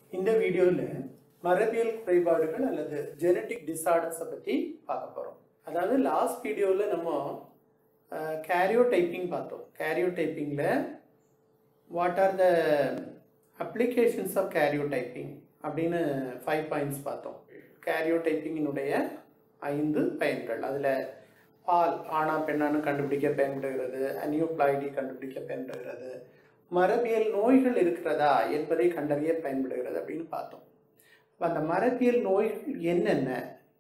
இந்த வீடியோவில் மரபியல் குறைபாடுகள் அல்லது ஜெனட்டிக் டிசார்டர்ஸை பற்றி பார்க்க போகிறோம் அதாவது லாஸ்ட் வீடியோவில் நம்ம கேரியோ டைப்பிங் பார்த்தோம் கேரியோ டைப்பிங்கில் what are the applications of karyotyping அப்படின்னு ஃபைவ் பாயிண்ட்ஸ் பார்த்தோம் கேரியோ டைப்பிங்கினுடைய ஐந்து பயன்கள் அதில் பால் ஆணா பெண்ணானு கண்டுபிடிக்க பயன்படுகிறது அனியோப்ளாய்டி கண்டுபிடிக்க பயன்படுகிறது மரபியல் நோய்கள் இருக்கிறதா என்பதை கண்டறிய பயன்படுகிறது அப்படின்னு பார்த்தோம் அப்ப அந்த மரபியல் நோய்கள் என்னென்ன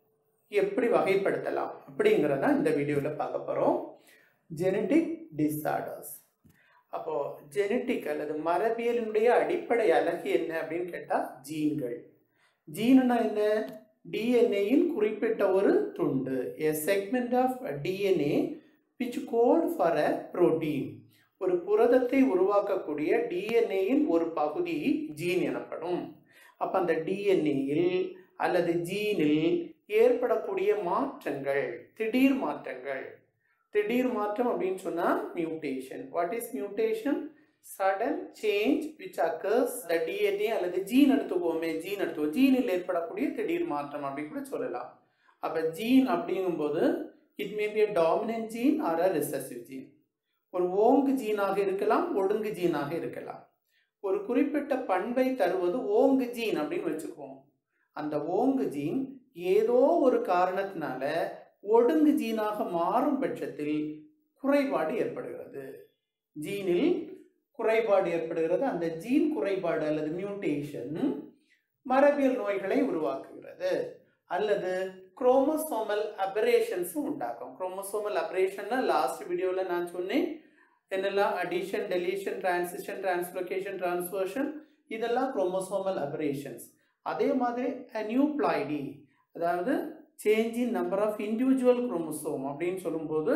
எப்படி வகைப்படுத்தலாம் அப்படிங்கிறத இந்த வீடியோவில் பார்க்க போகிறோம் ஜெனட்டிக் டிஸார்டர்ஸ் அப்போ ஜெனட்டிக் அல்லது மரபியலினுடைய அடிப்படை அழகு என்ன அப்படின்னு கேட்டால் ஜீன்கள் ஜீனுனா என்ன டிஎன்ஏயின் குறிப்பிட்ட ஒரு துண்டு a segment of DNA which code for a protein ஒரு புரதத்தை உருவாக்கக்கூடிய டிஎன்ஏயின் ஒரு பகுதி ஜீன் எனப்படும் அப்போ அந்த டிஎன்ஏயில் அல்லது ஜீனில் ஏற்படக்கூடிய மாற்றங்கள் திடீர் மாற்றங்கள் திடீர் மாற்றம் அப்படின்னு சொன்னால் mutation what is mutation sudden change which occurs the DNA அல்லது ஜீன் எடுத்துக்கோமே ஜீன் எடுத்துக்கோ ஜீனில் ஏற்படக்கூடிய திடீர் மாற்றம் அப்படின்னு கூட சொல்லலாம் அப்போ ஜீன் அப்படிங்கும்போது it may be a dominant gene or a recessive gene ஒரு ஓங்கு ஜீனாக இருக்கலாம் ஒடுங்கு ஜீனாக இருக்கலாம் ஒரு குறிப்பிட்ட பண்பை தருவது ஓங்கு ஜீன் அப்படின்னு வச்சுக்குவோம் அந்த ஓங்கு ஜீன் ஏதோ ஒரு காரணத்தினால ஒடுங்கு ஜீனாக மாறும் பட்சத்தில் குறைபாடு ஏற்படுகிறது ஜீனில் குறைபாடு ஏற்படுகிறது அந்த ஜீன் குறைபாடு அல்லது மியூட்டேஷன் மரபியல் நோய்களை உருவாக்குகிறது அல்லது குரோமோசோமல் அபரேஷன்ஸும் உண்டாக்கும் குரோமோசோமல் அபரேஷன்னா லாஸ்ட் வீடியோவில் நான் சொன்னேன் என்னெல்லாம் addition deletion transition translocation transversion இதெல்லாம் குரோமோசோமல் அபரேஷன்ஸ் அதே மாதிரி அனியூப்ளாய்டி அதாவது change in number of individual chromosome அப்படின்னு சொல்லும்போது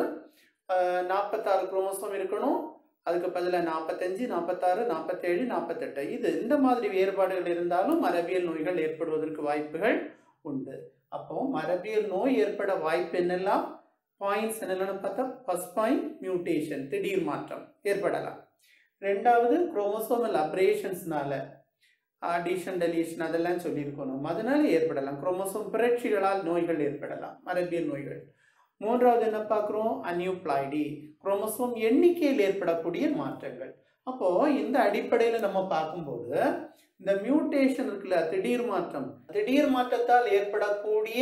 நாற்பத்தாறு குரோமோசோம் இருக்கணும் அதுக்கு பதிலாக நாற்பத்தஞ்சு நாற்பத்தாறு நாற்பத்தேழு நாற்பத்தெட்டு இது இந்த மாதிரி வேறுபாடுகள் இருந்தாலும் மரபியல் நோய்கள் ஏற்படுவதற்கு வாய்ப்புகள் உண்டு அப்போ மரபியல் நோய் ஏற்பட வாய்ப்பு என்னெல்லாம் பாயிண்ட்ஸ் என்னெல்லாம் பார்த்தா ஃபர்ஸ்ட் பாயிண்ட் மியூட்டேஷன் திடீர் மாற்றம் ஏற்படலாம் ரெண்டாவது குரோமோசோமல் அப்ரேஷன்ஸ்னால ஆடிஷன் டெலிஷன் அதெல்லாம் சொல்லியிருக்கணும் அதனால ஏற்படலாம் குரோமோசோம் பிறழ்ச்சிகளால் நோய்கள் ஏற்படலாம் மரபியல் நோய்கள் மூன்றாவது என்ன பார்க்குறோம் அனியூப்ளாய்டி குரோமோசோம் எண்ணிக்கையில் ஏற்படக்கூடிய மாற்றங்கள் அப்போ இந்த அடிப்படையில் நம்ம பார்க்கும்போது இந்த மியூட்டேஷன் இருக்குல்ல திடீர் மாற்றம் திடீர் மாற்றத்தால் ஏற்படக்கூடிய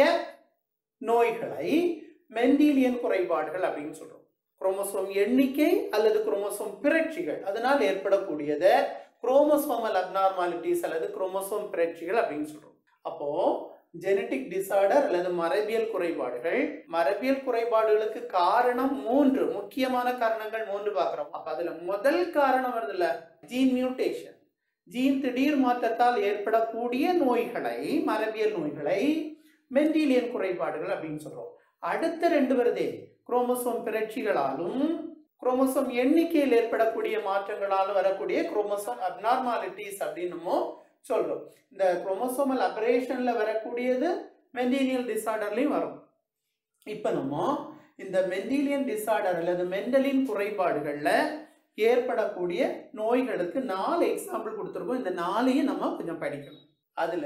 நோய்களை மெண்டீலியன் குறைபாடுகள் அப்படின்னு சொல்றோம் குரோமோசோம் எண்ணிக்கை அல்லது குரோமோசோம் பிறழ்ச்சிகள் அதனால் ஏற்படக்கூடியதை குரோமோசோமல் அப்நார்மாலிட்டிஸ் அல்லது குரோமோசோம் பிறழ்ச்சிகள் அப்படின்னு சொல்றோம் அப்போ ஜெனட்டிக் டிசார்டர் அல்லது மரபியல் குறைபாடுகள் மரபியல் குறைபாடுகளுக்கு காரணம் மூன்று முக்கியமான காரணங்கள் மூன்று பார்க்குறோம் அப்ப அதுல முதல் காரணம் வருதுல்ல ஜீன் மியூட்டேஷன் ஜீன் திடீர் மாற்றத்தால் ஏற்படக்கூடிய நோய்களை மரபியல் நோய்களை மெண்டீலியன் குறைபாடுகள் அப்படின்னு சொல்றோம் அடுத்த ரெண்டு வருதே குரோமோசோம் பிறழ்ச்சிகளாலும் குரோமோசோம் எண்ணிக்கையில் ஏற்படக்கூடிய மாற்றங்களாலும் வரக்கூடிய குரோமோசோம் அப்நார்மாலிட்டிஸ் அப்படின்னு சொல்றோம் இந்த குரோமோசோமல் அபரேஷன்ல வரக்கூடியது மெண்டீலியல் டிசார்டர்லையும் வரும் இப்போ நம்ம இந்த மெண்டீலியன் டிசார்டர் அல்லது மெண்டலின் குறைபாடுகள்ல ஏற்படக்கூடிய நோய்களுக்கு நாலு எக்ஸாம்பிள் கொடுத்துருக்கோம் இந்த நாளையும் நம்ம கொஞ்சம் படிக்கணும் அதுல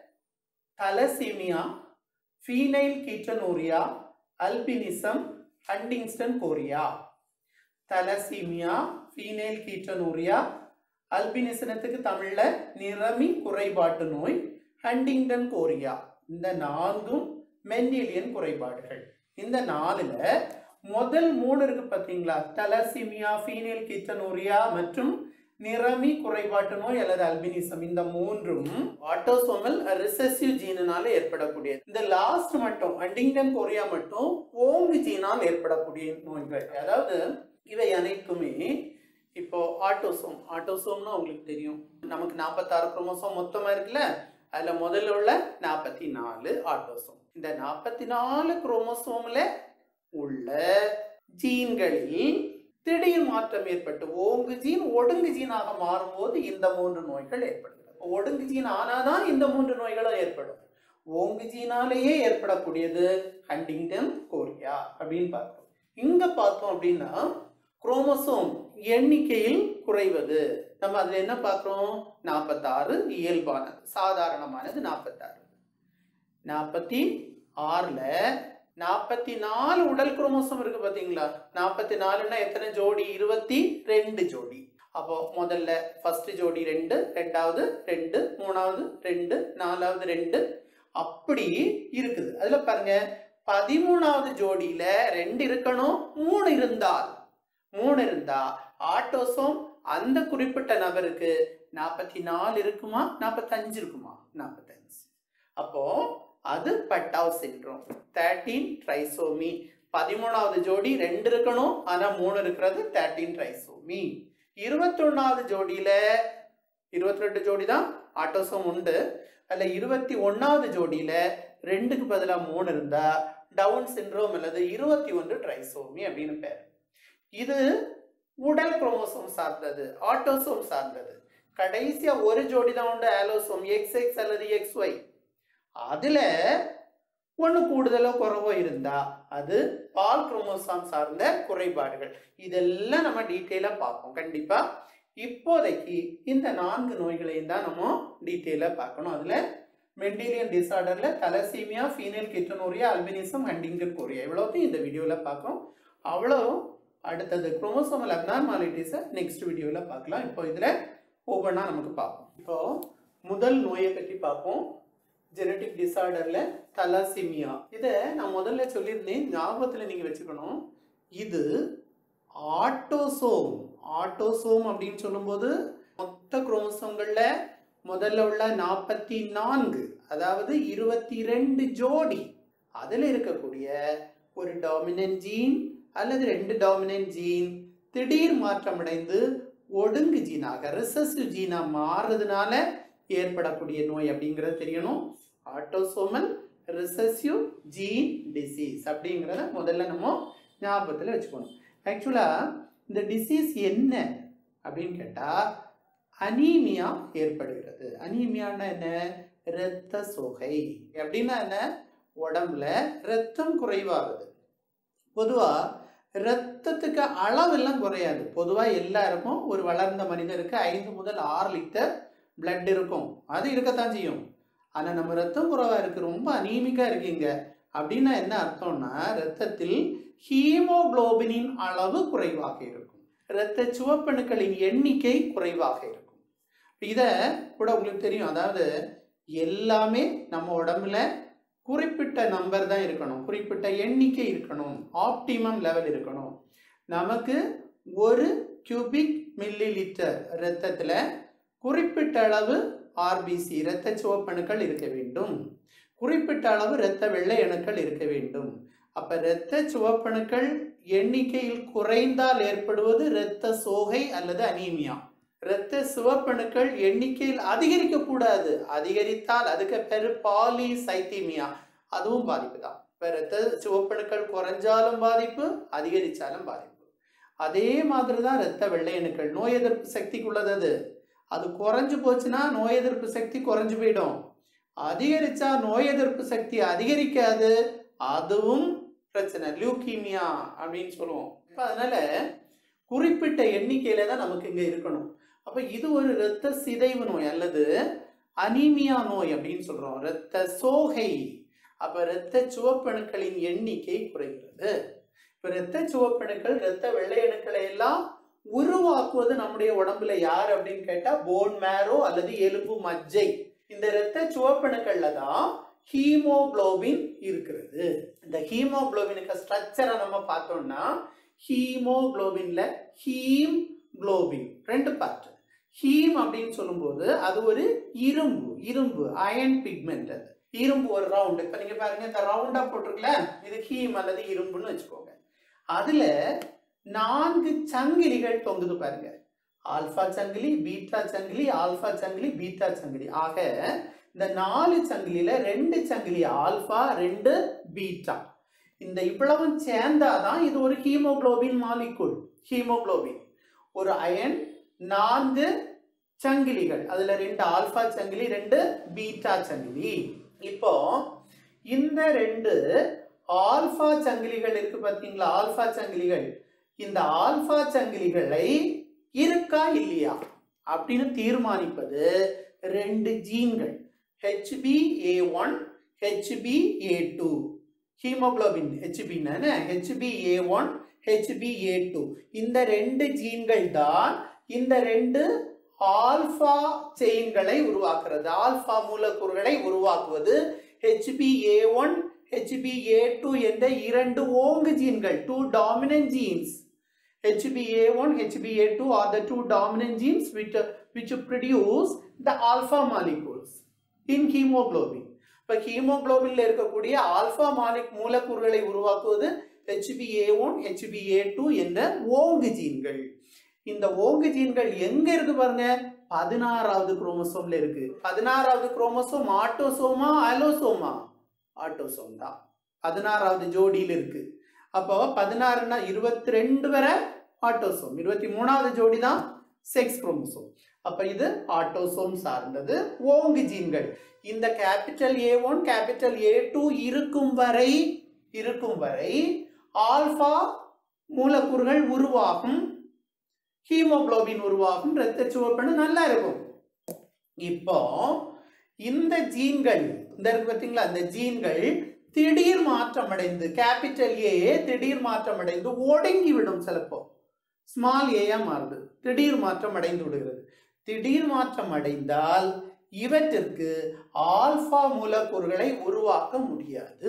thalassaemia phenylketonuria albinism Huntington's chorea thalassaemia phenylketonuria அல்பினிசனத்துக்கு தமிழ்ல நிறமி குறைபாட்டு நோய் ஹண்டிங்டன் கோரியா இந்த நான்கும் மெண்டீலியன் குறைபாடுகள் இந்த நாலுல முதல் மூணு இருக்கு பார்த்தீங்களா தலசிமியா ஃபீனியல் கிச்சனூரியா மற்றும் நிறமி குறைபாட்டு நோய் அல்லது அல்பினிசம் இந்த மூன்றும் ஆட்டோசோமல் ரிசசிவ் ஜீனால ஏற்படக்கூடியது இந்த லாஸ்ட் மட்டும் ஹண்டிங்டன் கோரியா மட்டும் ஓங்கு ஜீனால் ஏற்படக்கூடிய நோய்கள் அதாவது இவை அனைத்துமே இப்போ ஆட்டோசோம் ஆட்டோசோம்னா உங்களுக்கு தெரியும் நமக்கு நாற்பத்தாறு குரோமோசோம் மொத்தமா இருக்குல்ல அதுல முதல்ல உள்ள நாற்பத்தி நாலு ஆட்டோசோம் இந்த நாற்பத்தி நாலு குரோமோசோம்ல உள்ள ஜீன்களில் திடீர் மாற்றம் ஏற்பட்டு ஓங்கு ஜீன் ஒடுங்கு ஜீனாக மாறும்போது இந்த மூன்று நோய்கள் ஏற்படுகிறது ஒடுங்கு ஜீன் ஆனாதான் இந்த மூன்று நோய்களும் ஏற்படும் ஓங்கு ஜீனாலேயே ஏற்படக்கூடியது ஹண்டிங்டன் கோரியா அப்படின்னு பார்க்கிறோம் இங்க பார்த்தோம் அப்படின்னா குரோமோசோம் எண்ணிக்கையில் குறைவது நம்ம அதுல என்ன பார்க்குறோம் நாற்பத்தாறு இயல்பானது சாதாரணமானது நாற்பத்தாறு நாற்பத்தி ஆறுல நாற்பத்தி நாலு உடல் குரோமோசோம் இருக்கு பாத்தீங்களா நாற்பத்தி நாலுன்னா எத்தனை ஜோடி இருபத்தி ரெண்டு ஜோடி அப்போ முதல்ல ஃபர்ஸ்ட் ஜோடி ரெண்டு ரெண்டாவது ரெண்டு மூணாவது ரெண்டு நாலாவது ரெண்டு அப்படி இருக்குது அதுல பாருங்க பதிமூணாவது ஜோடியில ரெண்டு இருக்கணும் மூணு இருந்தால் மூணு இருந்தா ஆட்டோசோம் அந்த குறிப்பிட்ட நபருக்கு நாற்பத்தி நாலு இருக்குமா நாற்பத்தஞ்சு இருக்குமா நாற்பத்தஞ்சு அப்போ அது பட்டாவ் சிண்ட்ரோம் தேர்ட்டீன் ட்ரைசோமி பதிமூணாவது ஜோடி ரெண்டு இருக்கணும் ஆனா மூணு இருக்கிறது தேர்ட்டீன் ட்ரைசோமி இருபத்தொன்னாவது ஜோடியில இருபத்தி ரெண்டு ஜோடி தான் ஆட்டோசோம் உண்டு அதுல இருபத்தி ஒன்னாவது ஜோடியில ரெண்டுக்கு பதிலாக மூணு இருந்தா டவுன் சிண்ட்ரோம் அல்லது இருபத்தி ஒன்று ட்ரைசோமி அப்படின்னு பேர் இது உடல் குரோமோசோம் சார்ந்தது ஆட்டோசோம் சார்ந்தது கடைசியா ஒரு ஜோடி தான் உண்டு ஆலோசோம் எக்ஸ் எக்ஸ் அல்லது எக்ஸ் ஒய் அதுல ஒன்று கூடுதலோ குறைவோ இருந்தா அது பால் குரோமோசாம் சார்ந்த குறைபாடுகள் இதெல்லாம் நம்ம டீட்டெயிலாக பார்ப்போம் கண்டிப்பா இப்போதைக்கு இந்த நான்கு நோய்களையும் தான் நம்ம டீட்டெயிலாக பார்க்கணும் அதுல மெண்டீரியன் டிசார்டர்ல thalassaemia phenylketonuria albinism Huntington chorea இவ்வளோத்தையும் இந்த வீடியோவில் பார்க்கணும் அவ்வளோ அடுத்தது குரோமோசோமல் அப்னார்மாலிட்டிஸை நெக்ஸ்ட் வீடியோவில் பார்க்கலாம் இப்போ இதில் ஒவ்வொன்றா நமக்கு பார்ப்போம் இப்போ முதல் நோயை பற்றி பார்ப்போம் ஜெனட்டிக் டிசார்டரில் தலாசிமியா இதை நான் முதல்ல சொல்லியிருந்தேன் ஞாபகத்தில் நீங்கள் வச்சுக்கணும் இது ஆட்டோசோம் ஆட்டோசோம் அப்படின்னு சொல்லும்போது மொத்த குரோமோசோம்களில் முதல்ல உள்ள நாற்பத்தி நான்கு அதாவது இருபத்தி ரெண்டு ஜோடி அதில் இருக்கக்கூடிய ஒரு டாமினன்ட் ஜீன் அல்லது ரெண்டு டாமினன்ட் ஜீன் திடீர் மாற்றமடைந்து ஒடுங்கு ஜீனாக ரிசசிவ் ஜீனா மாறுறதுனால ஏற்படக்கூடிய நோய் அப்படிங்கிறது தெரியணும் ஆட்டோசோமல் ரிசசிவ் ஜீன் டிசீஸ் அப்படிங்கிறத முதல்ல நம்ம ஞாபகத்தில் வச்சுக்கணும் ஆக்சுவலாக இந்த டிசீஸ் என்ன அப்படின்னு கேட்டால் அனீமியா ஏற்படுகிறது அனீமியான்னா என்ன இரத்த சோகை அப்படின்னா என்ன உடம்புல ரத்தம் குறைவாகுது பொதுவாக ரத்தத்துக்கு அளவெல்லாம் குறையாது பொதுவாக எல்லாருக்கும் ஒரு வளர்ந்த மனிதருக்கு ஐந்து முதல் ஆறு லிட்டர் பிளட் இருக்கும் அது இருக்கத்தான் செய்யும் ஆனால் நம்ம ரத்தம் குறைவாக இருக்கு ரொம்ப அனீமிக்காக இருக்கீங்க அப்படின்னா என்ன அர்த்தம்னா ரத்தத்தில் ஹீமோகுளோபினின் அளவு குறைவாக இருக்கும் இரத்த சிவப்பணுக்களின் எண்ணிக்கை குறைவாக இருக்கும் இதை கூட உங்களுக்கு தெரியும் அதாவது எல்லாமே நம்ம உடம்புல குறிப்பிட்ட நம்பர் தான் இருக்கணும் குறிப்பிட்ட எண்ணிக்கை இருக்கணும் ஆப்டிமம் லெவல் இருக்கணும் நமக்கு ஒரு கியூபிக் மில்லி லிட்டர் ரத்தத்தில் குறிப்பிட்ட அளவு ஆர்பிசி இரத்த சிவப்பணுக்கள் இருக்க வேண்டும் குறிப்பிட்ட அளவு இரத்த வெள்ளை அணுக்கள் இருக்க வேண்டும் அப்ப இரத்த சிவப்பணுக்கள் எண்ணிக்கையில் குறைந்தால் ஏற்படுவது இரத்த சோகை அல்லது அனீமியா இரத்த சிவப்பணுக்கள் எண்ணிக்கையில் அதிகரிக்க கூடாது அதிகரித்தால் அதுக்கு பேரு பாலிசைத்தீமியா அதுவும் பாதிப்பு தான் இப்ப இரத்த சிவப்பணுக்கள் குறைஞ்சாலும் பாதிப்பு அதிகரிச்சாலும் பாதிப்பு அதே மாதிரி தான் இரத்த வெள்ளை அணுக்கள் நோய் எதிர்ப்பு சக்திக்குள்ளது அது அது குறைஞ்சு போச்சுன்னா நோய் எதிர்ப்பு சக்தி குறைஞ்சு போயிடும் அதிகரிச்சா நோய் எதிர்ப்பு சக்தி அதிகரிக்காது அதுவும் பிரச்சனை லியூக்கீமியா அப்படின்னு சொல்லுவோம் இப்போ அதனால குறிப்பிட்ட எண்ணிக்கையில தான் நமக்கு இங்க இருக்கணும் அப்ப இது ஒரு இரத்த சிதைவு நோய் அல்லது அனீமியா நோய் அப்படின்னு சொல்றோம் இரத்த சோகை அப்ப இரத்த சிவப்பணுக்களின் எண்ணிக்கை குறைகிறது இப்ப இரத்த சிவப்பணுக்கள் இரத்த வெள்ளை அணுக்களை எல்லாம் உருவாக்குவது நம்முடைய உடம்புல யார் அப்படின்னு கேட்டா போன் மேரோ அல்லது எலும்பு மஜ்ஜை இந்த இரத்த சிவப்பணுக்கள்ல தான் ஹீமோகுளோபின் இருக்கிறது இந்த ஹீமோகுளோபினுக்கு ஸ்ட்ரக்சரை நம்ம பார்த்தோம்னா ஹீமோகுளோபின்ல ஹீம் குளோபின் ரெண்டு பார்ட் ஹீம் அப்படின்னு சொல்லும்போது அது ஒரு இரும்பு இரும்பு அயன் பிக்மெண்ட் அது இரும்பு ஒரு ரவுண்ட் இப்ப நீங்க பாருங்க இந்த ரவுண்டா போட்டிருக்கல இது ஹீம் அல்லது இரும்புன்னு வச்சுக்கோங்க அதுல நான்கு சங்கிலிகள் தொங்குது பாருங்க ஆல்பா சங்கிலி பீட்டா சங்கிலி ஆல்பா சங்கிலி பீட்டா சங்கிலி ஆக இந்த நாலு சங்கிலியில ரெண்டு சங்கிலி ஆல்பா ரெண்டு பீட்டா இந்த இவ்வளவும் சேர்ந்தாதான் இது ஒரு ஹீமோகுளோபின் மாலிகுல் ஹீமோகுளோபின் ஒரு அயன் நான்கு சங்கிலிகள் அதுல ரெண்டு ஆல்பா சங்கிலி ரெண்டு பீட்டா சங்கிலி இப்போ இந்த ரெண்டு ஆல்பா சங்கிலிகள் இருக்கு பார்த்தீங்களா ஆல்பா சங்கிலிகள் இந்த ஆல்பா சங்கிலிகளை இருக்கா இல்லையா அப்படின்னு தீர்மானிப்பது ரெண்டு ஜீன்கள் HB A one HB A two haemoglobin ஹெச்பின்னு HB A one HB A two இந்த ரெண்டு ஜீன்கள் தான் இந்த ரெண்டு ஆல்பா செயின்களை உருவாக்குறது ஆல்பா மூலக்கூறுகளை உருவாக்குவது HB A one HB A two என்ற இரண்டு ஓங்கு ஜீன்கள் two dominant genes HbA1, HbA2 are the two dominant genes which, which produce the alpha molecules in hemoglobin. இப்போ ஹீமோகுளோபின்ல இருக்கக்கூடிய ஆல்பா மாலிக் மூலக்கூறுகளை உருவாக்குவது HbA1, HbA2 என்ற ஓங்கு ஜீன்கள் இந்த ஓங்கு ஜீன்கள் எங்க இருக்கு பாருங்க பதினாறாவது குரோமோசோம்ல இருக்கு பதினாறாவது குரோமோசோம் ஆட்டோசோமா அலோசோமா ஆட்டோசோம் தான் பதினாறாவது ஜோடியில் இருக்கு அப்போ பதினாறுனா இருபத்தி ரெண்டு வரை ஆட்டோசோம் இருபத்தி மூணாவது ஜோடி தான் செக்ஸ் குரோமோசோம் அப்ப இது ஆட்டோசோம் சார்ந்தது ஓங்கு ஜீன்கள் இந்த capital A one capital A two இருக்கும் வரை இருக்கும் வரை ஆல்பா மூலக்கூறுகள் உருவாகும் ஹீமோகுளோபின் உருவாகும் இரத்த சிவப்புன்னு நல்லா இருக்கும் இப்போ இந்த ஜீன்கள் இந்த இருக்கு பார்த்தீங்களா இந்த ஜீன்கள் திடீர் மாற்றம் அடைந்து கேபிட்டல் ஏ திடீர் மாற்றம் அடைந்து ஒடுங்கி விடும் சிலப்போ ஸ்மால் ஏயா மாறுது திடீர் மாற்றம் அடைந்து விடுகிறது திடீர் மாற்றம் அடைந்தால் இவற்றிற்கு ஆல்பா மூலக்கூறுகளை உருவாக்க முடியாது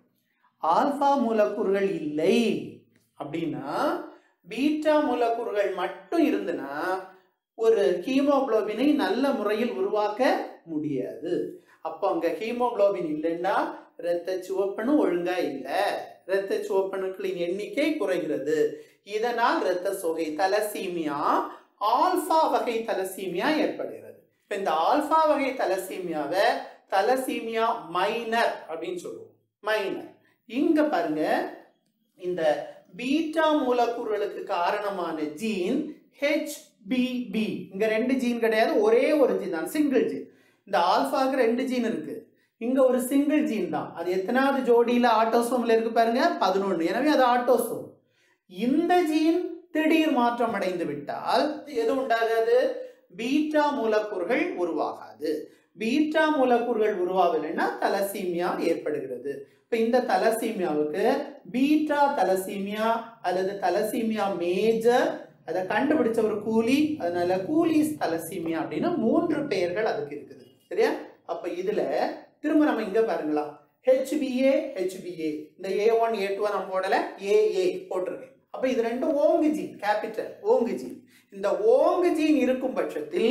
ஆல்பா மூலக்கூறுகள் இல்லை அப்படின்னா பீட்டா மூலக்கூறுகள் மட்டும் இருந்துன்னா ஒரு ஹீமோகுளோபினை நல்ல முறையில் உருவாக்க முடியாது அப்போ அங்க ஹீமோகுளோபின் இல்லைன்னா இரத்த சிவப்பணு ஒழுங்கா இல்லை இரத்த சிவப்பணுக்களின் எண்ணிக்கை குறைகிறது இதனால் இரத்த சோகை தலசீமியா ஆல்பா வகை தலசீமியா ஏற்படுகிறது இப்ப இந்த ஆல்பா வகை தலசீமியாவை தலசீமியா மைனர் அப்படின்னு சொல்லுவோம் மைனர் இங்க பாருங்க இந்த பீட்டா மூலக்கூறுகளுக்கு காரணமான ஜீன் ஹெச்பிபி இங்க ரெண்டு ஜீன் கிடையாது ஒரே ஒரு ஜீன் தான் சிங்கிள் ஜீன் இந்த ஆல்பாக்கு ரெண்டு ஜீன் இருக்கு இங்க ஒரு சிங்கிள் ஜீன் தான் அது எத்தனாவது ஜோடியில ஆட்டோசோம்ல இருக்கு பாருங்க பதினொன்று எனவே அது ஆட்டோசோம் இந்த ஜீன் திடீர் மாற்றம் அடைந்து விட்டால் எது உண்டாகாது பீட்டா மூலக்கூறுகள் உருவாகாது பீட்டா மூலக்கூறுகள் உருவாகலைன்னா தலசீமியா ஏற்படுகிறது இப்ப இந்த தலசீமியாவுக்கு பீட்டா தலசீமியா அல்லது தலசீமியா மேஜர் அதை கண்டுபிடிச்ச ஒரு கூலி அதனால கூலிஸ் தலசீமியா அப்படின்னு மூன்று பெயர்கள் அதுக்கு இருக்குது சரியா அப்ப இதுல திரும்ப நம்ம இங்க பாருங்களா ஹெச்பிஏ ஹெச்பிஏ இந்த ஏ ஒன் ஏ டூ நம்ம போடல ஏ ஏ போட்டிருக்கேன் அப்ப இது ரெண்டும் ஓங்கு ஜீன் கேபிட்டல் ஓங்கு ஜீன் இந்த ஓங்கு ஜீன் இருக்கும் பட்சத்தில்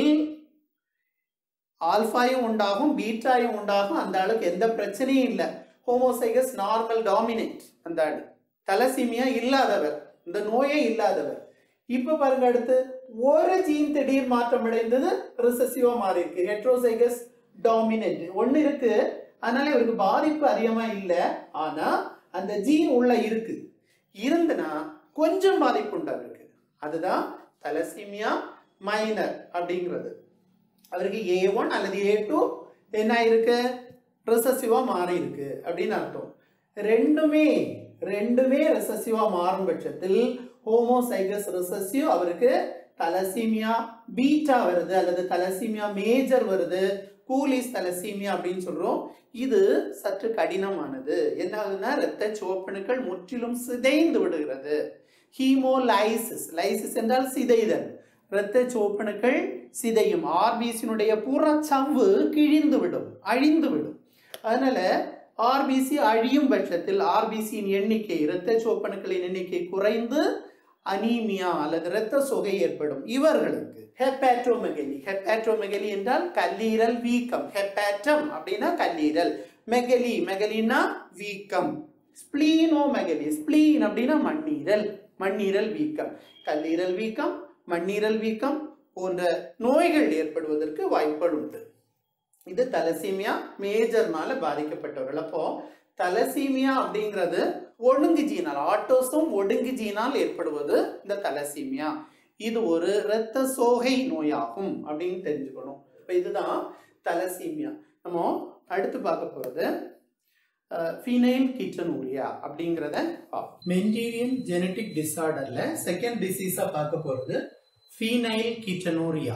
ஆல்பாயும் உண்டாகும் பீட்டாயும் உண்டாகும் அந்த ஆளுக்கு எந்த பிரச்சனையும் இல்லை ஹோமோசைகஸ் நார்மல் டாமினேட் அந்த ஆளு தலசீமியா இல்லாதவர் இந்த நோயே இல்லாதவர் இப்ப பாருங்க அடுத்து ஒரு ஜீன் திடீர் மாற்றம் அடைந்தது ரிசசிவா மாறி இருக்கு ஹெட்ரோசைகஸ் டாமினன்ட் ஒன்னு இருக்கு அதனால இவருக்கு பாதிப்பு அதிகமா இல்லை ஆனா அந்த ஜீன் உள்ள இருக்கு இருந்துனா கொஞ்சம் பாதிப்பு உண்டு அவருக்கு அதுதான் தலசீமியா மைனர் அப்படிங்கிறது அவருக்கு ஏ ஒன் அல்லது ஏ டூ என்ன இருக்கு ரிசசிவா மாறி இருக்கு அப்படின்னு அர்த்தம் ரெண்டுமே ரெண்டுமே ரிசசிவா மாறும் பட்சத்தில் ஹோமோசைகஸ் ரிசசிவ் அவருக்கு தலசீமியா பீட்டா வருது அல்லது தலசீமியா மேஜர் வருது கூலிஸ் தலசீமியா அப்படின்னு சொல்றோம் இது சற்று கடினமானது என்ன ஆகுதுன்னா இரத்த சிவப்பணுக்கள் முற்றிலும் சிதைந்து விடுகிறது ஹீமோலைசிஸ் லைசிஸ் என்றால் சிதைதல் இரத்த சிவப்பணுக்கள் சிதையும் ஆர்பிசியினுடைய புறச்சவ்வு கிழிந்து விடும் அழிந்து விடும் அதனால ஆர்பிசி அழியும் பட்சத்தில் ஆர்பிசியின் எண்ணிக்கை இரத்த சிவப்பணுக்களின் எண்ணிக்கை குறைந்து அனீமியா அல்லது இரத்த சொகை ஏற்படும் இவர்களுக்கு ஹெப்பாட்ரோமெகலி ஹெப்பாட்ரோமெகலி என்றால் கல்லீரல் வீக்கம் ஹெப்பாட்டம் அப்படின்னா கல்லீரல் மெகலி மெகலினா வீக்கம் ஸ்பிளீனோமெகலி ஸ்பிளீன் அப்படின்னா மண்ணீரல் மண்ணீரல் வீக்கம் கல்லீரல் வீக்கம் மண்ணீரல் வீக்கம் போன்ற நோய்கள் ஏற்படுவதற்கு வாய்ப்புகள் உண்டு இது தலசீமியா மேஜர்னால பாதிக்கப்பட்டவர்கள் அப்போ தலசீமியா அப்படிங்கிறது ஒடுங்கு ஜீனால் ஆட்டோசோம் ஒடுங்கு ஜீனால் ஏற்படுவது இந்த தலசீமியா இது ஒரு இரத்த சோகை நோயாகும் அப்படின்னு தெரிஞ்சுக்கணும் இப்போ இதுதான் தலசீமியா நம்ம அடுத்து பார்க்க போறது ஃபீனைல் கீட்டனூரியா அப்படிங்கிறத பார்ப்போம் மென்டீரியன் ஜெனட்டிக் டிசார்டர்ல செகண்ட் டிசீஸா பார்க்க போறது ஃபீனைல் கீட்டனூரியா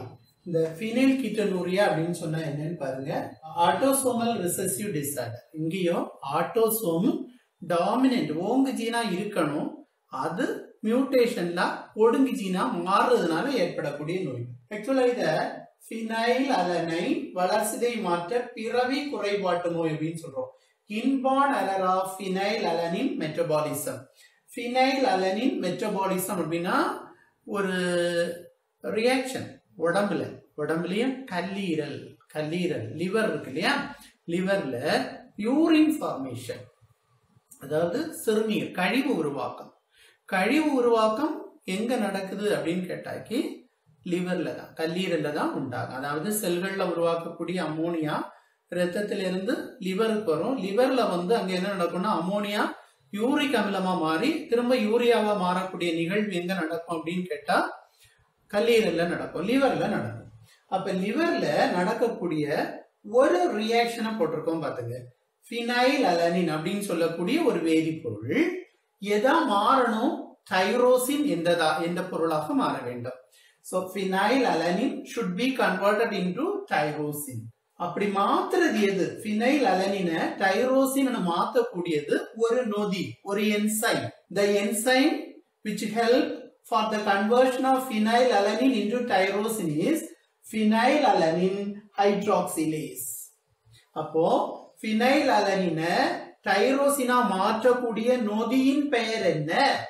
இந்த ஃபினைல் கீட்டனூரியா அப்படின்னு சொன்னா என்னன்னு பாருங்க ஆட்டோசோமல் ரிசசிவ் டிசார்டர் இங்கேயும் ஆட்டோசோம் டாமினன்ட் ஓங்கு ஜீனா இருக்கணும் அது மியூட்டேஷன்ல ஒடுங்கு ஜீனா மாறுறதுனால ஏற்படக்கூடிய நோய் ஆக்சுவலா இத ஃபினைல் அலனை வளர்சிதை மாற்ற பிறவி குறைபாட்டு நோய் அப்படின்னு சொல்றோம் inborn error of phenylalanine metabolism phenylalanine metabolism அப்படின்னா ஒரு ரியாக்ஷன் உடம்புல உடம்புலயும் கல்லீரல் கல்லீரல் லிவர் இருக்கு இல்லையா லிவர்ல யூரின் ஃபார்மேஷன் அதாவது சிறுநீர் கழிவு உருவாக்கம் கழிவு உருவாக்கம் எங்க நடக்குது அப்படின்னு கேட்டாக்கி லிவர்ல தான் கல்லீரல்ல தான் உண்டாகும் அதாவது செல்கள்ல உருவாக்கக்கூடிய அமோனியா ரத்தத்திலிருந்து லிவருக்கு வரும் லிவர்ல வந்து அங்க என்ன நடக்கும்னா அமோனியா யூரிக் அமிலமா மாறி திரும்ப யூரியாவா மாறக்கூடிய நிகழ்வு எங்க நடக்கும் அப்படின்னு கேட்டா கல்லீரல்ல நடக்கும் லிவர்ல நடக்கும் அப்ப லிவர்ல நடக்கக்கூடிய ஒரு ரியாக்ஷனை போட்டிருக்கோம் பாத்துங்க ஃபினைல் அலனின் அப்படின்னு சொல்லக்கூடிய ஒரு வேதிப்பொருள் எதா மாறணும் தைரோசின் எந்ததா எந்த பொருளாக மாற வேண்டும் so phenylalanine should be converted into tyrosine அப்படி மாத்துறது எது ஃபினைல் அலனினை டைரோசின் மாத்தக்கூடியது ஒரு நொதி ஒரு enzyme the enzyme which help for the conversion of phenylalanine into tyrosine is phenylalanine hydroxylase அப்போ phenylalanine டைரோசினா மாற்றக்கூடிய நொதியின் பெயர் என்ன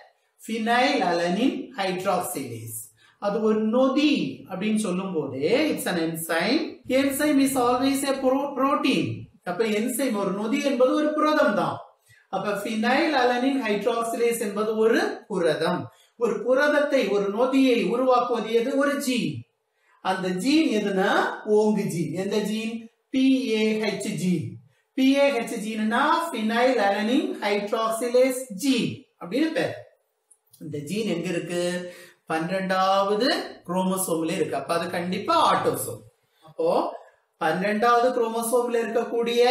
phenylalanine hydroxylase அது ஒரு நொதி அப்படின்னு சொல்லும் போதே it's an enzyme enzyme is always a protein அப்ப என்சைம் ஒரு நொதி என்பது ஒரு புரதம் தான் அப்ப ஃபினைல் அலனின் ஹைட்ராக்சிலேஸ் என்பது ஒரு புரதம் ஒரு புரதத்தை ஒரு நொதியை உருவாக்குவது எது ஒரு ஜீன் அந்த ஜீன் எதுனா ஓங்கு ஜீன் எந்த ஜீன் பிஏஹெச் ஜீன் பிஏஹெச் ஜீன்னா ஃபினைல் அலனின் ஹைட்ராக்சிலேஸ் ஜீன் அப்படின்னு பேர் இந்த ஜீன் எங்க இருக்கு பன்னிரெண்டாவது குரோமோசோம்ல இருக்கு அப்ப அது கண்டிப்பா ஆட்டோசோம் அப்போ பன்னிரெண்டாவது குரோமோசோம்ல இருக்கக்கூடிய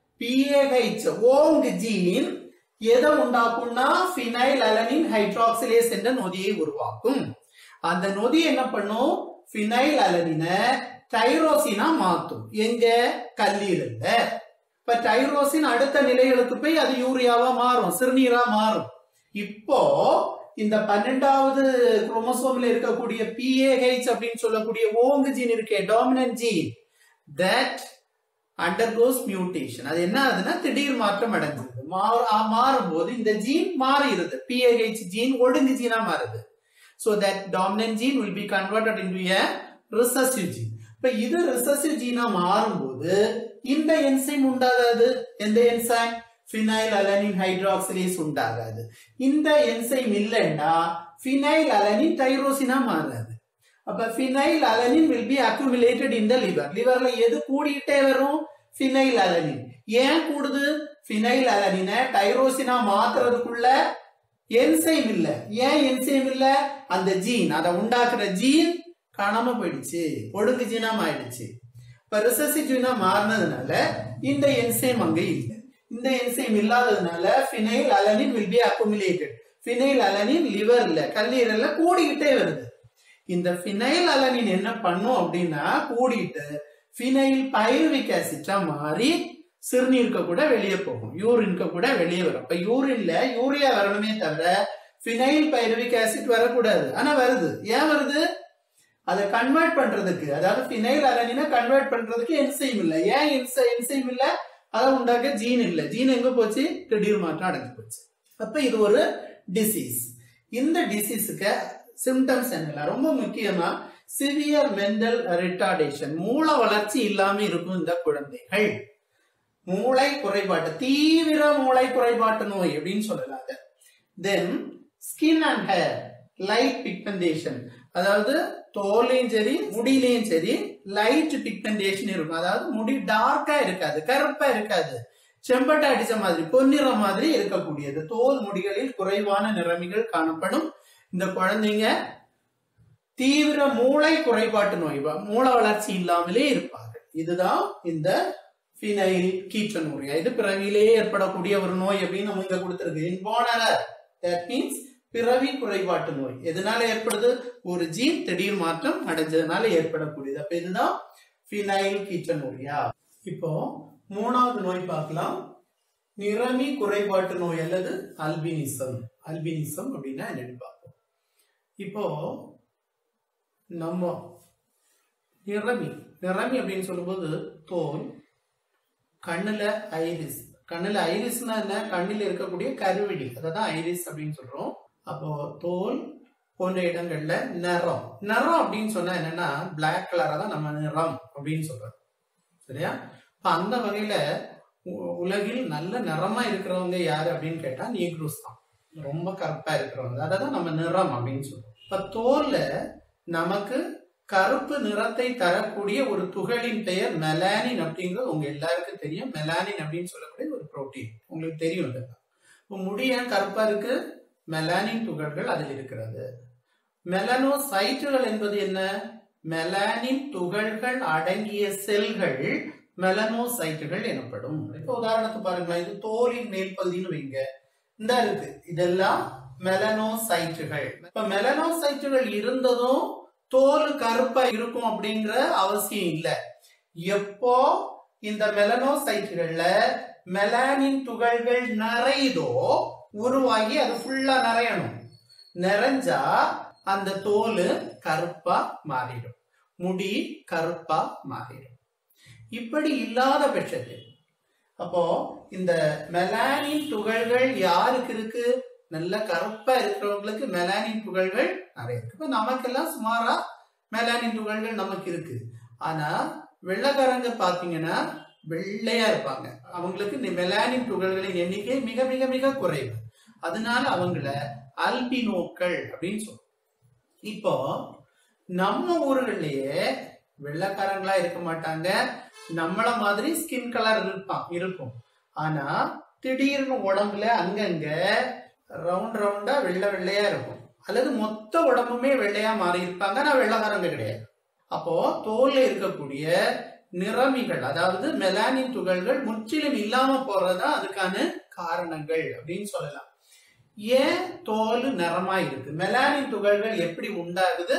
பிஏஹெச் ஓங் ஜீன் எதை உண்டாக்கும்னா ஃபினைல் அலனின் ஹைட்ராக்சிலேஸ் என்ற நொதியை உருவாக்கும் அந்த நொதி என்ன பண்ணும் ஃபினைல் அலனினை டைரோசினா மாத்தும் எங்க கல்லீரல்ல இப்ப டைரோசின் அடுத்த நிலைகளுக்கு போய் அது யூரியாவா மாறும் சிறுநீரா மாறும் இப்போ இந்த பன்னெண்டாவது குரோமோசோம்ல இருக்கக்கூடிய பிஏஹெச் அப்படின்னு சொல்லக்கூடிய ஓங்கு ஜீன் இருக்கே dominant gene that undergoes mutation அது என்ன ஆகுதுன்னா திடீர் மாற்றம் அடைஞ்சிருது மாறும்போது இந்த ஜீன் மாறிடுது பிஏஹெச் ஜீன் ஒடுங்கு ஜீனா மாறுது so that dominant gene will be converted into a recessive gene இப்ப இது ரிசசிவ் ஜீனா மாறும்போது இந்த என்சைம் உண்டாகாது எந்த என்சைம் ஃபினைல் அலனின் ஹைட்ராக்சிலேஸ் உண்டாகாது இந்த என்சைம் இல்லைன்னா ஃபினைல் அலனின் டைரோசினா மாறாது அப்ப phenylalanine will be accumulated in the liver லிவர்ல எது கூடிட்டே வரும் ஃபினைல் அலனின் ஏன் கூடுது ஃபினைல் அலனினை டைரோசினா மாத்துறதுக்குள்ள என்சைம் இல்ல ஏன் என்சைம் இல்ல அந்த ஜீன் அதை உண்டாக்குற ஜீன் காணாம போயிடுச்சு ஒடுங்கு ஜீனா ஆயிடுச்சு இப்ப ரிசசிவ் ஜீனா மாறினதுனால இந்த என்சைம் அங்க இல்லை இந்த என்சைம் இல்லாததுனால phenylalanine will be accumulated phenylalanine லிவர்ல கல்லீரல்ல கூடிக்கிட்டே வருது இந்த ஃபினைல் அலனின் என்ன பண்ணும் அப்படின்னா கூடிட்டு ஃபினைல் பைருவிக் ஆசிட்டா மாறி சிறுநீர்க்க கூட வெளியே போகும் யூரின்க கூட வெளியே வரும் இப்ப யூரின்ல யூரியா வரணுமே தவிர ஃபினைல் பைருவிக் ஆசிட் வரக்கூடாது ஆனா வருது ஏன் வருது அதை கன்வெர்ட் பண்றதுக்கு அதாவது ஃபினைல் அலனினை கன்வெர்ட் பண்றதுக்கு என்சைம் இல்ல ஏன் என்சைம் இல்ல அதை உண்டாக்க ஜீன் இல்ல ஜீன் எங்க போச்சு திடீர் மாற்றம் அடைஞ்சு போச்சு அப்ப இது ஒரு டிசீஸ் இந்த டிசீஸுக்கு சிம்டம்ஸ் என்ன ரொம்ப முக்கியமா சிவியர் மென்டல் ரிட்டார்டேஷன் மூல வளர்ச்சி இல்லாம இருக்கும் இந்த குழந்தைகள் மூளை குறைபாட்டு தீவிர மூளை குறைபாட்டு நோய் அப்படின்னு சொல்லலாம் அதை then skin and hair light pigmentation அதாவது தோலையும் சரி முடியிலையும் சரி லைட் பிக்மெண்டேஷன் இருக்கும் அதாவது முடி டார்க்கா இருக்காது கருப்பா இருக்காது செம்பட்டை அடிச்ச மாதிரி பொன்னிறம் மாதிரி இருக்கக்கூடியது தோல் முடிகளில் குறைவான நிறமிகள் காணப்படும் இந்த குழந்தைங்க தீவிர மூளை குறைபாட்டு நோய் மூளை வளர்ச்சி இல்லாமலே இருப்பார்கள் இதுதான் இந்த பினைல் கீற்றனூரியா இது பிறவிலேயே ஏற்படக்கூடிய ஒரு நோய் அப்படின்னு நம்ம இங்க கொடுத்திருக்கு இன்பார்னர் தட் மீன்ஸ் பிறவி குறைபாட்டு நோய் எதனால ஏற்படுது ஒரு ஜீன் திடீர் மாற்றம் அடைஞ்சதுனால ஏற்படக்கூடியது அப்ப இதுதான் பினைல் கீட்டனூரியா இப்போ மூணாவது நோய் பார்க்கலாம் நிறமி குறைபாட்டு நோய் அல்லது அல்பினிசம் அல்பினிசம் அப்படின்னா என்னன்னு பார்ப்போம் இப்போ நம்ம நிறமி நிறமி அப்படின்னு சொல்லும்போது தோல் கண்ணுல ஐரிஸ் கண்ணுல ஐரிஸ்னா என்ன கண்ணில் இருக்கக்கூடிய கருவிழி அதை தான் ஐரிஸ் அப்படின்னு சொல்றோம் அப்போ தோல் போன்ற இடங்கள்ல நிறம் நிறம் அப்படின்னு சொன்னா என்னன்னா பிளாக் கலரா தான் நம்ம நிறம் அப்படின்னு சொல்றோம் சரியா இப்ப அந்த வகையில உ- உலகில் நல்ல நிறமா இருக்கிறவங்க யாரு அப்படின்னு கேட்டா நீக்ரூஸ் தான் ரொம்ப கருப்பா இருக்கிறவங்க அதை தான் நம்ம நிறம் அப்படின்னு சொல்றோம் இப்ப தோல்ல நமக்கு கருப்பு நிறத்தை தரக்கூடிய ஒரு துகளின் பெயர் மெலானின் அப்படிங்கிறது உங்க எல்லாருக்கும் தெரியும் மெலானின் அப்படின்னு சொல்லக்கூடிய ஒரு புரோட்டீன் உங்களுக்கு தெரியும் இதெல்லாம் இப்போ முடி ஏன் கருப்பா இருக்கு மெலானின் துகள்கள் அதில் இருக்கிறது மெலனோசைட்டுகள் என்பது என்ன மெலானின் துகள்கள் அடங்கிய செல்கள் மெலனோசைட்டுகள் எனப்படும் இப்போ உதாரணத்துக்கு பாருங்களேன் இது தோலின் மேல் பகுதின்னு வைங்க இந்த இருக்கு இதெல்லாம் மெலனோசைட்டுகள் இப்ப மெலனோசைட்டுகள் இருந்ததும் தோல் கருப்பா இருக்கும் அப்படிங்கிற அவசியம் இல்ல எப்போ இந்த மெலனோசைட்டுகள்ல மெலானின் துகள்கள் நிறையுதோ உருவாகி அது ஃபுல்லா நிறையணும் நிறைஞ்சா அந்த தோல் கருப்பா மாறிடும் முடி கருப்பா மாறிடும் இப்படி இல்லாத பட்சத்தில் அப்போ இந்த மெலானின் துகள்கள் யாருக்கு இருக்கு நல்ல கருப்பா இருக்கிறவங்களுக்கு மெலானின் துகள்கள் நிறைய இருக்கு இப்ப நமக்கெல்லாம் சுமாரா மெலானின் துகள்கள் நமக்கு இருக்கு ஆனா வெள்ளக்காரங்க பாத்தீங்கன்னா வெள்ளையா இருப்பாங்க அவங்களுக்கு இந்த மெலானின் துகள்களின் எண்ணிக்கை மிக மிக மிக குறைவு அதனால அவங்கள அல்பினோக்கள் அப்படின்னு சொல்றோம் இப்போ நம்ம ஊர்கள்லயே வெள்ளைக்காரங்களா இருக்க மாட்டாங்க நம்மள மாதிரி ஸ்கின் கலர் இருப்பான் இருக்கும் ஆனா திடீர்னு உடம்புல அங்கங்க ரவுண்ட் ரவுண்டா வெள்ளை வெள்ளையா இருக்கும் அல்லது மொத்த உடம்புமே வெள்ளையா மாறி இருப்பாங்க ஆனா வெள்ளைக்காரங்க கிடையாது அப்போ தோல்ல இருக்கக்கூடிய நிறமிகள் அதாவது மெலானின் துகள்கள் முற்றிலும் இல்லாம போறதா அதுக்கான காரணங்கள் அப்படின்னு சொல்லலாம் ஏன் தோல் நிறமா இருக்கு மெலானின் துகள்கள் எப்படி உண்டாகுது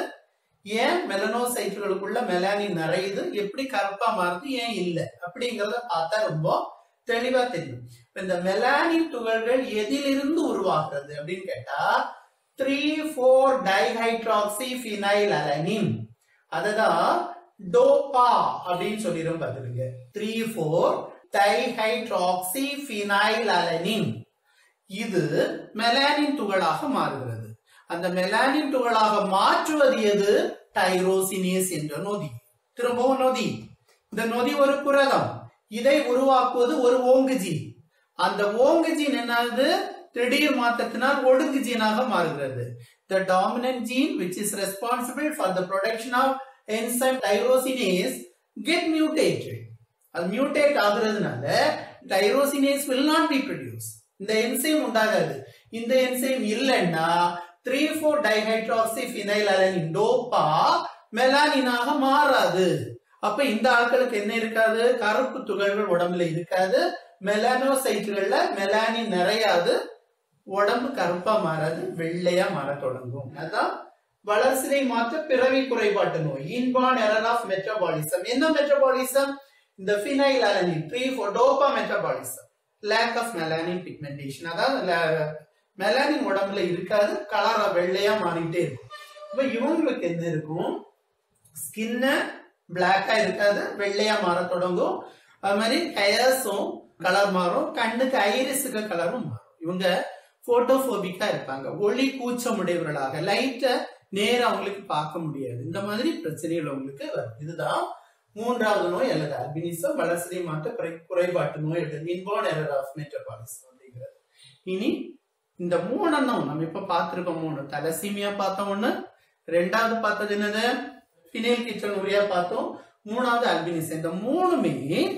ஏன் மெலனோசைட்டுகளுக்குள்ள மெலானின் நிறையுது எப்படி கருப்பா மாறுது ஏன் இல்லை அப்படிங்கறத பார்த்தா ரொம்ப தெளிவா தெரியும் இப்ப இந்த மெலானின் துகள்கள் எதிலிருந்து உருவாகிறது அப்படின்னு கேட்டா three four dihydroxy phenylalanine அததான் டோபா அப்படின்னு சொல்லிடும் பார்த்துருங்க three four dihydroxy phenylalanine இது மெலானின் துகளாக மாறுகிறது அந்த மெலானின் துகளாக மாற்றுவது எது டைரோசினேஸ் என்ற நொதி திரும்பவும் நொதி இந்த நொதி ஒரு புரதம் இதை உருவாக்குவது ஒரு ஓங்கு ஜீன் அந்த ஓங்கு ஜீன் என்னாகுது திடீர் மாற்றத்தினால் ஒடுங்கு ஜீனாக மாறுகிறது the dominant gene which is responsible for the production of enzyme tyrosinase get mutated அது மியூட்டேட் ஆகுறதுனால tyrosinase will not be produced இந்த என்சைம் உண்டாகாது இந்த என்சைம் இல்லைன்னா three four dihydroxy phenylalanine dopa மெலானினாக மாறாது அப்ப இந்த ஆட்களுக்கு என்ன இருக்காது கருப்பு துகள்கள் உடம்புல இருக்காது மெலானோசைட்டுகள்ல மெலானின் நிறையாது உடம்பு கருப்பா மாறாது வெள்ளையா மாற தொடங்கும் அதான் வளர்சிதை மாற்ற பிறவி குறைபாட்டு நோய் இன்பான் எரர் ஆஃப் மெட்டபாலிசம் என்ன மெட்டபாலிசம் இந்த phenylalanine three four dopa metabolism lack of melanin pigmentation அதாவது மெலானின் உடம்புல இருக்காது கலரா வெள்ளையா மாறிட்டே இருக்கும் இப்ப இவங்களுக்கு என்ன இருக்கும் ஸ்கின்ன பிளாக்கா இருக்காது வெள்ளையா மாற தொடங்கும் அது மாதிரி ஹேர்ஸும் கலர் மாறும் கண்ணுக்கு ஐரிஸுக்கு கலரும் மாறும் இவங்க போட்டோபோபிக்கா இருப்பாங்க ஒளி கூச்சமுடையவர்களாக லைட்டை நேரா அவங்களுக்கு பார்க்க முடியாது இந்த மாதிரி பிரச்சனைகள் அவங்களுக்கு வரும் இதுதான் மூன்றாவது நோய் அல்லது அல்பினிசம் வளர்சிதை மாற்ற குறை குறைபாட்டு நோய் அல்லது இன்பான் எரர் ஆஃப் மெட்டபாலிசம் அப்படிங்கிறது இனி இந்த மூணெண்ணம் நம்ம இப்ப பார்த்திருக்கோம் மூணு தலசீமியா பார்த்தோம் ஒண்ணு ரெண்டாவது பார்த்தது என்னது பினைல் கிச்சனூரியா பார்த்தோம் மூணாவது அல்பினிசம் இந்த மூணுமே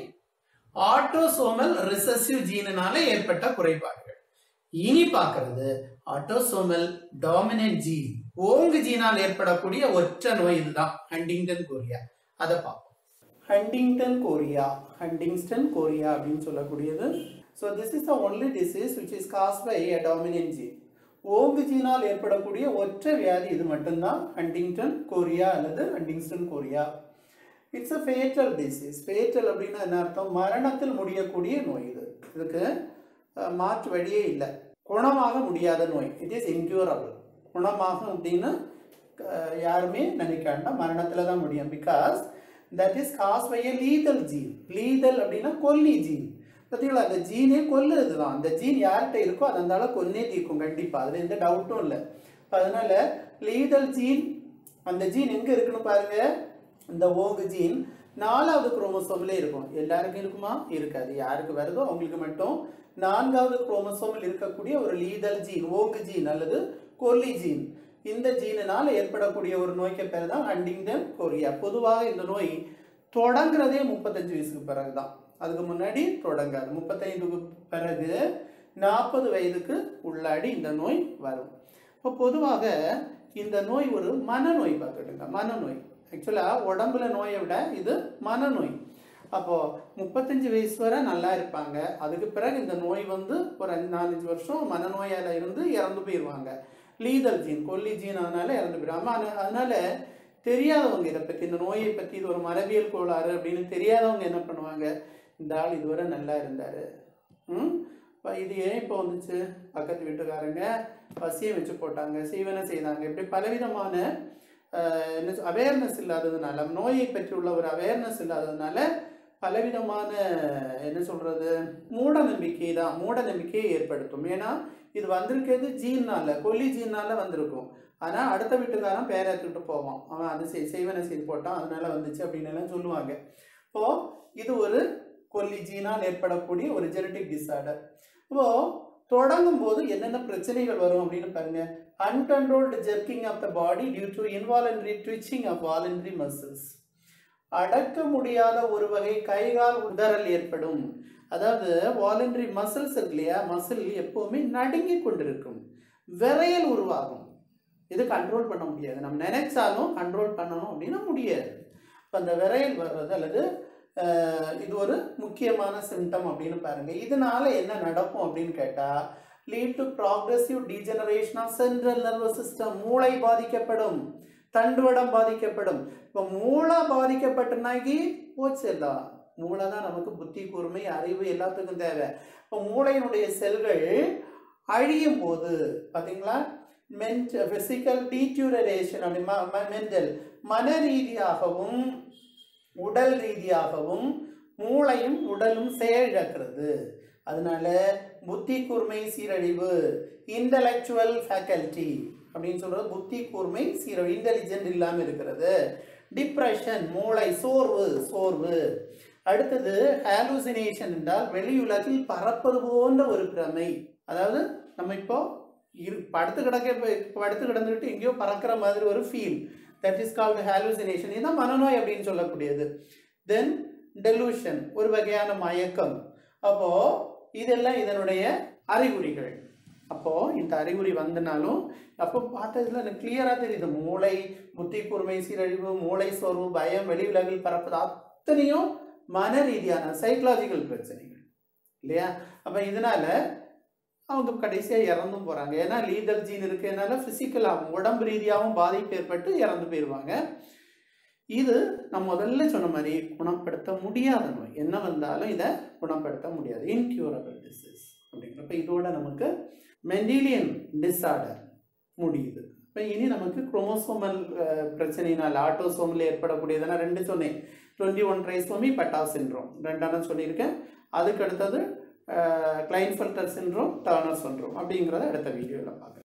ஆட்டோசோமல் ரிசசிவ் ஜீனினால ஏற்பட்ட குறைபாடுகள் இனி பார்க்கிறது ஆட்டோசோமல் டாமினன்ட் ஜீன் ஓங்கு ஜீனால் ஏற்படக்கூடிய ஒற்ற நோய் இதுதான் ஹண்டிங்டன் கோரியா அதை பார்ப்போம் ஹண்டிங்டன் கோரியா ஹண்டிங்டன் கோரியா அப்படின்னு சொல்லக்கூடியது so this is the only disease which is cause by a dominant gene ஓங்கு ஜீனால் ஏற்படக்கூடிய ஒற்றை வியாதி இது மட்டும்தான் ஹண்டிங்டன் கோரியா அல்லது Huntington chorea it's a fatal disease fatal அப்படின்னா என்ன அர்த்தம் மரணத்தில் முடியக்கூடிய நோய் இது இதுக்கு அஹ், மாற்று வழியே இல்லை குணமாக முடியாத நோய் இட் இஸ் இன்க்யூரபிள் குணமாகும் அப்படின்னு அஹ், யாருமே நினைக்காண்டா மரணத்தில் தான் முடியும் because that is cause by a lethal gene lethal அப்படின்னா கொல்லி ஜீன் பார்த்தீங்களா அந்த ஜீனே கொல்லுறது தான் அந்த ஜீன் யார்கிட்ட இருக்கோ அது அந்த அளவு கொன்னே தீர்க்கும் கண்டிப்பாக அதில் எந்த டவுட்டும் இல்லை அதனால லீதல் ஜீன் அந்த ஜீன் எங்கே இருக்குன்னு பாருங்க இந்த ஓங்கு ஜீன் நாலாவது குரோமோசோம்ல இருக்கும் எல்லாருக்கும் இருக்குமா இருக்காது யாருக்கு வருதோ அவங்களுக்கு மட்டும் நான்காவது குரோமோசோமில் இருக்கக்கூடிய ஒரு லீதல் ஜீன் ஓங்கு ஜீன் அல்லது கொல்லி ஜீன் இந்த ஜீனினால் ஏற்படக்கூடிய ஒரு நோய்க்கு பேர் தான் ஹண்டிங்டன் கொரியா பொதுவாக இந்த நோய் தொடங்குறதே முப்பத்தஞ்சு வயசுக்கு பிறகு தான் அதுக்கு முன்னாடி தொடங்காது முப்பத்தைந்துக்கு பிறகு நாற்பது வயதுக்கு உள்ளாடி இந்த நோய் வரும் இப்போ பொதுவாக இந்த நோய் ஒரு மனநோய் பார்த்துட்டுங்க மனநோய் ஆக்சுவலாக உடம்புல நோயை விட இது மனநோய் அப்போது முப்பத்தஞ்சு வயசு வரை நல்லா இருப்பாங்க அதுக்கு பிறகு இந்த நோய் வந்து ஒரு அஞ்சு நாலஞ்சு வருஷம் மனநோயால் இருந்து இறந்து போயிடுவாங்க லீதல் ஜீன் கொல்லி ஜீன் அதனால இறந்து போயிடுவாங்க ஆனா- அதனால தெரியாதவங்க இதை பற்றி இந்த நோயை பற்றி இது ஒரு மரபியல் கோளாறு அப்படின்னு தெரியாதவங்க என்ன பண்ணுவாங்க இந்த ஆள் இதுவரை நல்லா இருந்தார் ம் இப்போ இது ஏன் இப்போ வந்துச்சு பக்கத்து வீட்டுக்காரங்க பசியை வச்சு போட்டாங்க சீவனை செய்தாங்க இப்படி பலவிதமான ஆஹ், என்ன அவேர்னஸ் இல்லாததுனால நோயை பற்றி உள்ள ஒரு அவேர்னஸ் இல்லாததுனால பலவிதமான என்ன சொல்றது மூட நம்பிக்கை தான் மூட நம்பிக்கையை ஏற்படுத்தும் ஏன்னா இது வந்திருக்கிறது ஜீன்னால கொல்லி ஜீன்னால வந்திருக்கும் ஆனால் அடுத்த வீட்டுக்காரன் பேரை எடுத்துக்கிட்டு போவான் அவன் அது செய் செய்வனை செய்து போட்டான் அதனால வந்துச்சு அப்படின்னு எல்லாம் சொல்லுவாங்க இப்போ இது ஒரு கொல்லி ஜீனால் ஏற்படக்கூடிய ஒரு ஜெனட்டிக் டிசார்டர் இப்போ தொடங்கும் போது என்னென்ன பிரச்சனைகள் வரும் அப்படின்னு பாருங்க uncontrolled jerking of the body due to involuntary twitching of voluntary muscles அடக்க முடியாத ஒரு வகை கைகால் உதறல் ஏற்படும் அதாவது வாலண்டரி மசில்ஸ் இருக்கு இல்லையா மசில் எப்பவுமே நடுங்கி கொண்டிருக்கும் விரையல் உருவாகும் இது கண்ட்ரோல் பண்ண முடியாது நம்ம நினைச்சாலும் கண்ட்ரோல் பண்ணணும் அப்படின்னா முடியாது இப்போ அந்த விரையல் வர்றது அல்லது அஹ், இது ஒரு முக்கியமான சிம்டம் அப்படின்னு பாருங்க இதனால என்ன நடக்கும் அப்படின்னு கேட்டா lead to progressive degeneration of central nervous system மூளை பாதிக்கப்படும் தண்டுவடம் பாதிக்கப்படும் இப்போ மூளை பாதிக்கப்பட்டனாக்கி போச்சு எல்லாம் மூளை தான் நமக்கு புத்தி கூர்மை அறிவு எல்லாத்துக்கும் தேவை இப்போ மூளையினுடைய செல்கள் அழியும் போது பார்த்தீங்களா மென்ட் ஃபிசிக்கல் டீட்யூரேஷன் அப்படி மென்டல் மன ரீதியாகவும் உடல் ரீதியாகவும் மூளையும் உடலும் செயலிழக்கிறது அதனால புத்தி கூர்மை சீரழிவு இன்டலெக்சுவல் ஃபேக்கல்டி அப்படின்னு சொல்றது புத்தி கூர்மை சீரழிவு இன்டெலிஜென்ட் இல்லாமல் இருக்கிறது டிப்ரெஷன் மூளை சோர்வு சோர்வு அடுத்தது ஹாலுசினேஷன் என்றால் வெளியுலகில் பறப்பது போன்ற ஒரு பிரமை அதாவது நம்ம இப்போ இரு படுத்து கிடக்க இப்போ படுத்து கிடந்துட்டு எங்கேயோ பறக்கிற மாதிரி ஒரு feel that is called hallucination இதுதான் மனநோய் அப்படின்னு சொல்லக்கூடியது தென் டெலூஷன் ஒரு வகையான மயக்கம் அப்போ இதெல்லாம் இதனுடைய அறிகுறிகள் அப்போ இந்த அறிகுறி வந்தனாலும் அப்போ பார்த்ததுல எனக்கு கிளியரா தெரியுது மூளை புத்தி கூர்மை சீரழிவு மூளை சோர்வு பயம் வெளி உலகில் பரப்பது அத்தனையும் மன ரீதியான சைக்கலாஜிக்கல் பிரச்சனைகள் இல்லையா அப்ப இதனால அவங்க கடைசியாக இறந்தும் போகிறாங்க ஏன்னா லீதல் ஜீன் இருக்கிறதுனால ஃபிசிக்கலாகவும் உடம்பு ரீதியாகவும் பாதிப்பு ஏற்பட்டு இறந்து போயிடுவாங்க இது நான் முதல்ல சொன்ன மாதிரி குணப்படுத்த முடியாத நோய் என்ன வந்தாலும் இதை குணப்படுத்த முடியாது இன்க்யூரபிள் டிசீஸ் அப்படிங்கிறப்ப இதோட நமக்கு மெண்டிலியன் டிஸார்டர் முடியுது இப்போ இனி நமக்கு குரோமோசோமல் பிரச்சனையினால் ஆட்டோசோமில் ஏற்படக்கூடியதுனா ரெண்டு சொன்னேன் twenty one trisomy Patau syndrome ரெண்டான சொல்லியிருக்கேன் அதுக்கு அடுத்தது கிளைன்ஃபல்டர் சின்ரோம் டர்னர் சின்ரோம் அப்படிங்கிறத அடுத்த வீடியோவில் பார்க்குறேன்